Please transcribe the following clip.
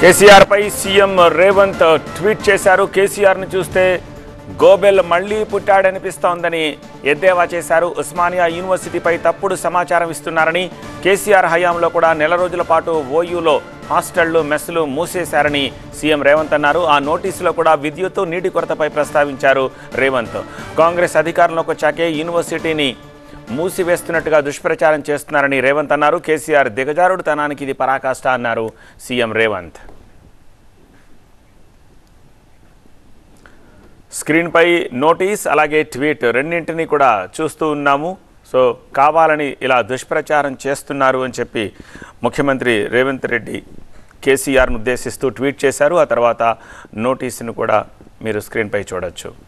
కేసీఆర్ పై CM Revanth tweet చేశారు KCR ను చూస్తే గోబెల్ మళ్లీ పుట్టాడనిపిస్తోందని ఎద్దేవా చేశారు ఉస్మానియా యూనివర్సిటీపై తప్పుడు సమాచారం ఇస్తున్నారని కేసీఆర్ హయాంలో కూడా నెల రోజుల పాటు ఓయూలో హాస్టళ్లు మెస్సులు మూసేశారని సీఎం రేవంత్ అన్నారు ఆ నోటీసులో కూడా విద్యుత్ నీటి కొరతపై ప్రస్తావించారు రేవంత్ కాంగ్రెస్ అధికారంలోకి వచ్చాకే యూనివర్సిటీని మూసివేస్తున్నట్టుగా దుష్ప్రచారం చేస్తున్నారని రేవంత్ అన్నారు కేసీఆర్ దిగజారుడుతనానికి ఇది పరాకాష్ట అన్నారు సీఎం రేవంత్ స్క్రీన్పై నోటీస్ అలాగే ట్వీట్ రెండింటినీ కూడా చూస్తూ ఉన్నాము సో కావాలని ఇలా దుష్ప్రచారం చేస్తున్నారు అని చెప్పి ముఖ్యమంత్రి రేవంత్ రెడ్డి కేసీఆర్ను ఉద్దేశిస్తూ ట్వీట్ చేశారు ఆ తర్వాత నోటీసును కూడా మీరు స్క్రీన్పై చూడొచ్చు